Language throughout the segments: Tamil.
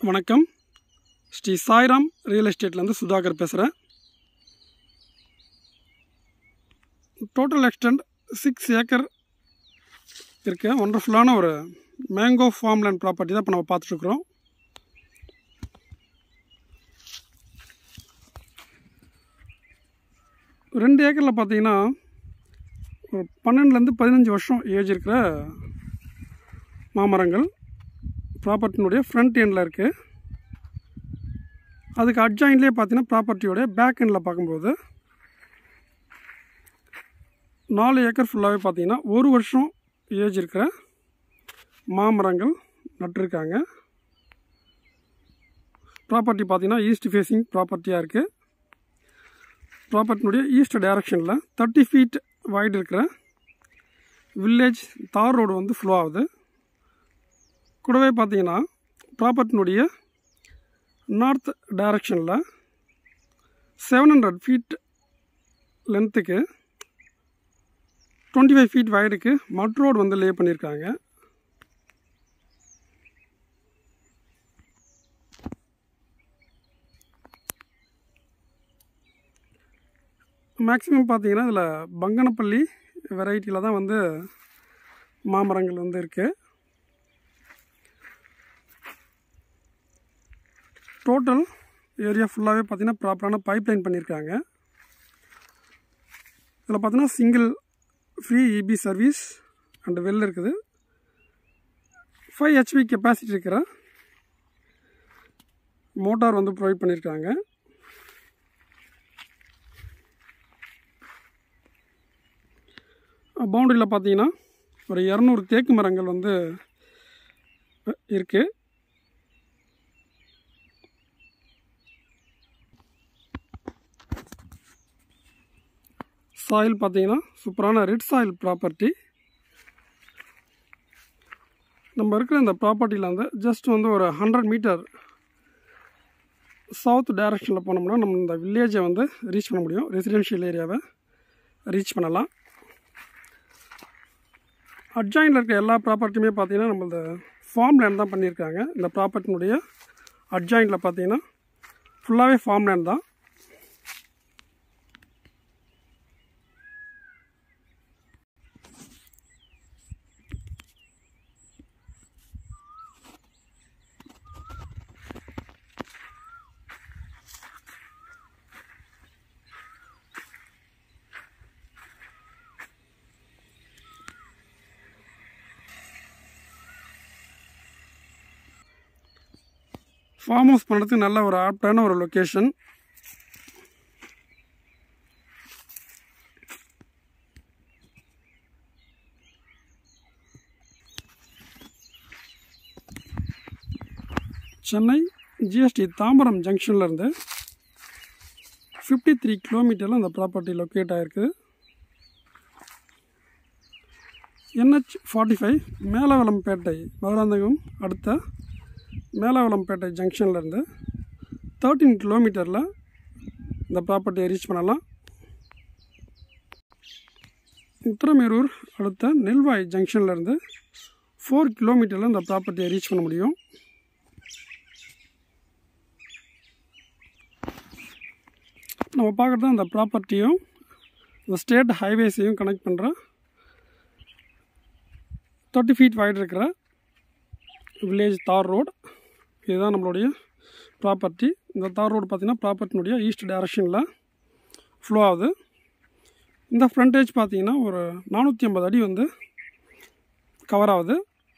வணக்கம் ஸ்ரீ சாய்ராம் ரியல் எஸ்டேட்லேருந்து சுதாகர் பேசுகிறேன் டோட்டல் எக்ஸ்டெண்ட் சிக்ஸ் ஏக்கர் இருக்க ஒண்டர்ஃபுல்லான ஒரு மேங்கோ ஃபார்ம்லேண்ட் ப்ராப்பர்ட்டி தான் இப்போ நம்ம பார்த்துட்ருக்குறோம் ரெண்டு ஏக்கரில் பார்த்தீங்கன்னா ஒரு பன்னெண்டுலேருந்து பதினஞ்சு வருஷம் ஏஜ் இருக்கிற மாமரங்கள் ப்ராப்பர்ட்டினுடைய ஃப்ரண்ட் எண்டில் இருக்குது அதுக்கு அட்ஜாயின்லேயே பார்த்தீங்கன்னா ப்ராப்பர்ட்டியோடைய பேக் எண்டில் பார்க்கும்போது நாலு ஏக்கர் ஃபுல்லாகவே பார்த்தீங்கன்னா ஒரு வருஷம் ஏஜ் இருக்கிற மாமரங்கள் நட்டிருக்காங்க ப்ராப்பர்ட்டி பார்த்தீங்கன்னா ஈஸ்ட் ஃபேஸிங் ப்ராப்பர்ட்டியாக இருக்குது ப்ராப்பர்ட்டினுடைய ஈஸ்ட் டைரக்ஷனில் தேர்ட்டி ஃபீட் வைடு இருக்கிற வில்லேஜ் தார் ரோடு வந்து ஃப்ளோ ஆகுது கூடவே பார்த்தீங்கன்னா ப்ராப்பர்ட்டினுடைய நார்த் டைரக்ஷனில் செவன் ஹண்ட்ரட் ஃபீட் லென்த்துக்கு டுவெண்ட்டி ஃபைவ் ஃபீட் வைடுக்கு மட் ரோடு வந்து லே பண்ணியிருக்காங்க மேக்ஸிமம் பார்த்தீங்கன்னா இதில் பங்கனப்பள்ளி வெரைட்டியில் தான் வந்து மாமரங்கள் வந்து இருக்குது டோட்டல் ஏரியா ஃபுல்லாகவே பார்த்தீங்கன்னா ப்ராப்பரான பைப் லைன் பண்ணியிருக்காங்க இதில் பார்த்தீங்கன்னா single free EB service and well இருக்குது ஃபைவ் ஹெச்பி கெப்பாசிட்டி இருக்கிற மோட்டார் வந்து ப்ரொவைட் பண்ணியிருக்காங்க பவுண்டரியில் பார்த்தீங்கன்னா ஒரு இரநூறு தேக்கு மரங்கள் வந்து இருக்குது சாயில் பார்த்தீங்கன்னா சூப்பரான ரெட் சாயில் ப்ராப்பர்ட்டி நம்ம இருக்கிற இந்த ப்ராப்பர்ட்டியில் வந்து ஜஸ்ட் வந்து ஒரு ஹண்ட்ரட் மீட்டர் சவுத் டைரக்ஷனில் போனோம்னா நம்ம இந்த வில்லேஜை வந்து ரீச் பண்ண முடியும் ரெசிடென்ஷியல் ஏரியாவை ரீச் பண்ணலாம் அட்ஜாயினில் இருக்க எல்லா ப்ராப்பர்ட்டியுமே பார்த்தீங்கன்னா நம்ம இந்த ஃபார்ம் லேண்ட் தான் பண்ணியிருக்காங்க இந்த ப்ராப்பர்ட்டினுடைய அட்ஜாயினில் பார்த்தீங்கன்னா ஃபுல்லாகவே ஃபார்ம் லேண்ட் தான் ஃபார்ம் ஹவுஸ் பண்ணுறதுக்கு நல்ல ஒரு ஆப்டான ஒரு லொக்கேஷன் சென்னை ஜிஎஸ்டி தாம்பரம் ஜங்ஷன்லேருந்து ஃபிஃப்டி த்ரீ கிலோமீட்டரில் அந்த ப்ராப்பர்ட்டி லொக்கேட் ஆகிருக்கு NH forty five Melavalampettai Madurantakam அடுத்த மேலவளம்பேட்டை ஜங்ஷன்லேருந்து தேர்ட்டீன் கிலோமீட்டரில் இந்த ப்ராப்பர்ட்டியை ரீச் பண்ணலாம் உத்தரமேரூர் அடுத்த நெல்வாய் ஜங்ஷன்லேருந்து ஃபோர் கிலோமீட்டரில் இந்த ப்ராப்பர்ட்டியை ரீச் பண்ண முடியும் நம்ம பார்க்குறது அந்த ப்ராப்பர்ட்டியும் இந்த ஸ்டேட் ஹைவேஸையும் கனெக்ட் பண்ணுற தேர்ட்டி ஃபீட் வைட் இருக்கிற வில்லேஜ் தார் ரோடு இதுதான் நம்மளுடைய ப்ராப்பர்ட்டி இந்த தார் ரோடு பார்த்திங்கன்னா ப்ராப்பர்ட்டினுடைய ஈஸ்ட் டைரக்ஷனில் ஃப்ளோ ஆகுது இந்த ஃப்ரண்டேஜ் பார்த்திங்கன்னா ஒரு நானூற்றி ஐம்பது அடி வந்து கவர் ஆகுது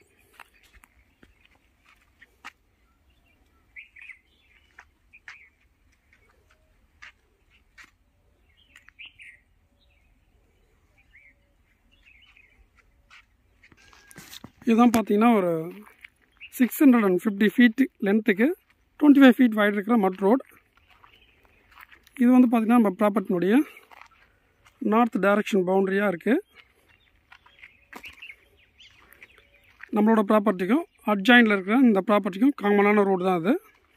இதுதான் பார்த்தீங்கன்னா ஒரு six hundred and fifty feet லென்த்துக்கு டுவெண்ட்டி ஃபைவ் ஃபீட் வைட் இருக்கிற மட் ரோட் இது வந்து பார்த்திங்கன்னா நம்ம ப்ராப்பர்ட்டினுடைய நார்த் டைரக்ஷன் பவுண்ட்ரியாக இருக்குது நம்மளோட ப்ராப்பர்ட்டிக்கும் அட்ஜாயினில் இருக்கிற இந்த ப்ராப்பர்ட்டிக்கும் காமனான ரோடு தான் அது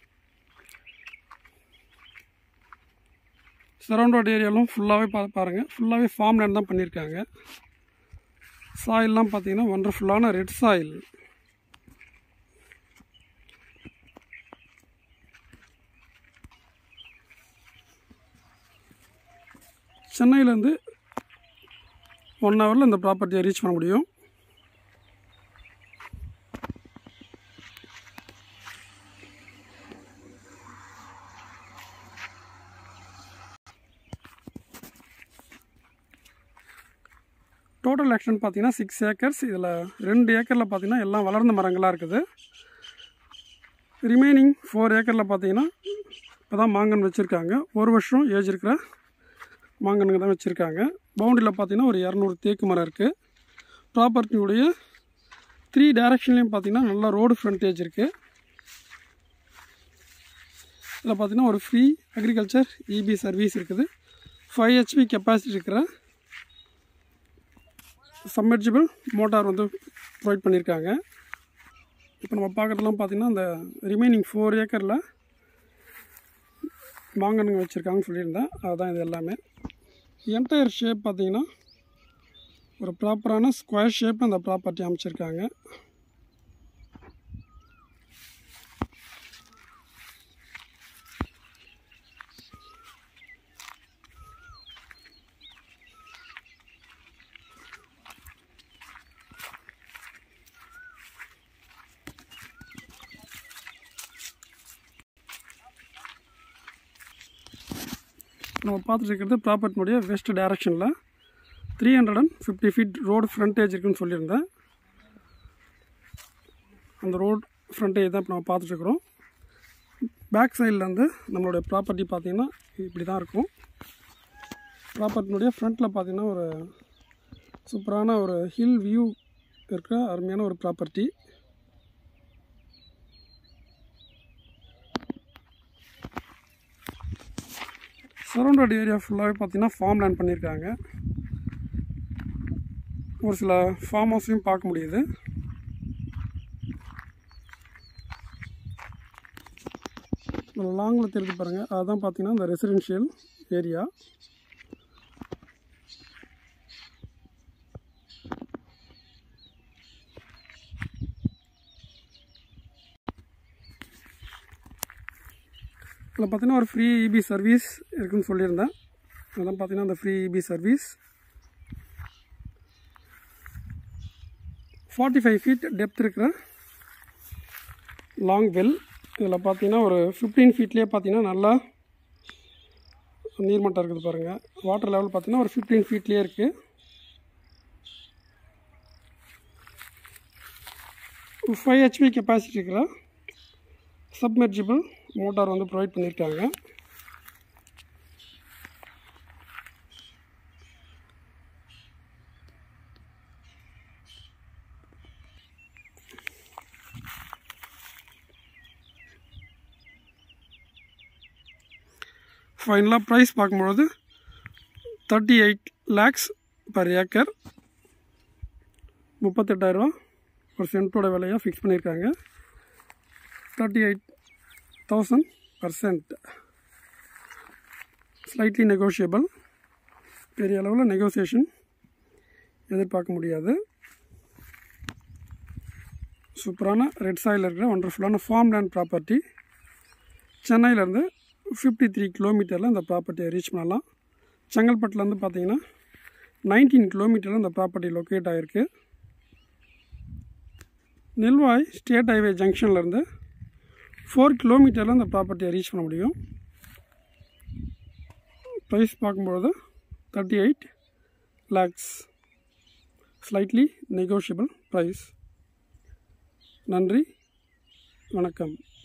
சரௌண்டட் ஏரியாலும் ஃபுல்லாகவே பா பாருங்கள் ஃபுல்லாகவே ஃபார்ம் லேண்ட் தான் பண்ணியிருக்காங்க சாயில்லாம் பார்த்தீங்கன்னா ஒண்டர்ஃபுல்லான ரெட் சாயில் சென்னையிலேருந்து ஒன் ஹவரில் இந்த ப்ராப்பர்ட்டியை ரீச் பண்ண முடியும் டோட்டல் ஆக்ஷன் பார்த்தீங்கன்னா சிக்ஸ் ஏக்கர்ஸ் இதில் ரெண்டு ஏக்கரில் பார்த்தீங்கன்னா எல்லாம் வளர்ந்த மரங்களாக இருக்குது ரிமைனிங் ஃபோர் ஏக்கரில் பார்த்தீங்கன்னா இப்போ தான் மாங்கன் வச்சுருக்காங்க ஒரு வருஷம் ஏஜ் இருக்கிற மாங்கனுங்க தான் வச்சுருக்காங்க பவுண்டரியில் பார்த்தீங்கன்னா ஒரு இரநூறு தேக்கு மரம் இருக்குது ப்ராப்பர்ட்டியுடைய த்ரீ டைரக்ஷன்லேயும் பார்த்தீங்கன்னா நல்லா ரோடு ஃப்ரண்டேஜ் இருக்குது இதில் பார்த்தீங்கன்னா ஒரு ஃப்ரீ அக்ரிகல்ச்சர் இபி சர்வீஸ் இருக்குது ஃபைவ் ஹெச்பி கெப்பாசிட்டி இருக்கிற சப்மெர்ஜிபிள் மோட்டார் வந்து ப்ரொவைட் பண்ணியிருக்காங்க இப்போ நம்ம பார்க்குறதுலாம் பார்த்திங்கன்னா அந்த ரிமைனிங் ஃபோர் ஏக்கரில் மாங்கனுங்க வச்சுருக்காங்கன்னு சொல்லியிருந்தேன் அதுதான் இது எல்லாமே என்டையர் ஷேப் பார்த்திங்கன்னா ஒரு ப்ராப்பரான ஸ்கொயர் ஷேப் அந்த ப்ராப்பர்ட்டி அமைச்சிருக்காங்க நம்ம பார்த்துட்டு இருக்கிறது ப்ராப்பர்ட்டினுடைய வெஸ்ட் டைரக்ஷனில் three hundred and fifty feet road frontage இருக்குன்னு சொல்லியிருந்தேன் அந்த ரோடு ஃப்ரண்டேஜ் தான் இப்போ நம்ம பார்த்துட்ருக்குறோம் பேக் சைட்லேருந்து நம்மளுடைய ப்ராப்பர்ட்டி பார்த்திங்கன்னா இப்படி தான் இருக்கும் ப்ராப்பர்ட்டினுடைய ஃப்ரண்ட்டில் பார்த்திங்கன்னா ஒரு சூப்பரான ஒரு ஹில் வியூ இருக்கிற அருமையான ஒரு ப்ராப்பர்ட்டி சரௌண்டட் ஏரியா ஃபுல்லாகவே பார்த்தீங்கன்னா ஃபார்ம் லேண்ட் பண்ணியிருக்காங்க ஒரு சில ஃபார்ம் ஹவுஸையும் பார்க்க முடியுது லாங்கில் தெரிஞ்சு பாருங்கள் அதுதான் பார்த்தீங்கன்னா இந்த ரெசிடென்ஷியல் ஏரியா இதில் பார்த்தீங்கன்னா ஒரு ஃப்ரீ இபி சர்வீஸ் இருக்குன்னு சொல்லியிருந்தேன் அதான் பார்த்தீங்கன்னா அந்த free EB service forty five feet depth இருக்கிற லாங் வெல் இதில் பார்த்தீங்கன்னா ஒரு ஃபிஃப்டீன் ஃபீட்லேயே பார்த்தீங்கன்னா நல்லா நீர்மட்டம் இருக்குது பாருங்கள் வாட்டர் லெவல் பார்த்தீங்கன்னா ஒரு ஃபிஃப்டீன் ஃபீட்லேயே இருக்குது ஃபைவ் ஹெச்பி கெப்பாசிட்டி இருக்கிற சப்மெர்ஜிபிள் மோட்டார் வந்து ப்ரொவைட் பண்ணியிருக்காங்க ஃபைனலாக ப்ரைஸ் பார்க்கும்பொழுது thirty eight lakhs per acre முப்பத்தெட்டாயிரரூவா ஒரு சென்ட்டோட விலையாக ஃபிக்ஸ் பண்ணியிருக்காங்க thirty eight thousand per cent slightly negotiable பெரிய அளவில் நெகோசியேஷன் எதிர்பார்க்க முடியாது சூப்பரான ரெட் சாயில் இருக்கிற ஒண்டர்ஃபுல்லான ஃபார்ம் லேண்ட் ப்ராப்பர்ட்டி சென்னையிலேருந்து ஃபிஃப்டி த்ரீ கிலோமீட்டரில் இந்த ப்ராப்பர்ட்டியை ரீச் பண்ணலாம் செங்கல்பட்டுலேருந்து பார்த்தீங்கன்னா நைன்டீன் கிலோமீட்டரில் இந்த ப்ராப்பர்ட்டி லொக்கேட் ஆகிருக்கு நெல்வாய் ஸ்டேட் ஹைவே ஜங்ஷன்லேருந்து ஃபோர் கிலோமீட்டரில் இந்த ப்ராப்பர்ட்டியை ரீச் பண்ண முடியும் ப்ரைஸ் பார்க்கும்பொழுது thirty eight lakhs slightly negotiable price நன்றி வணக்கம்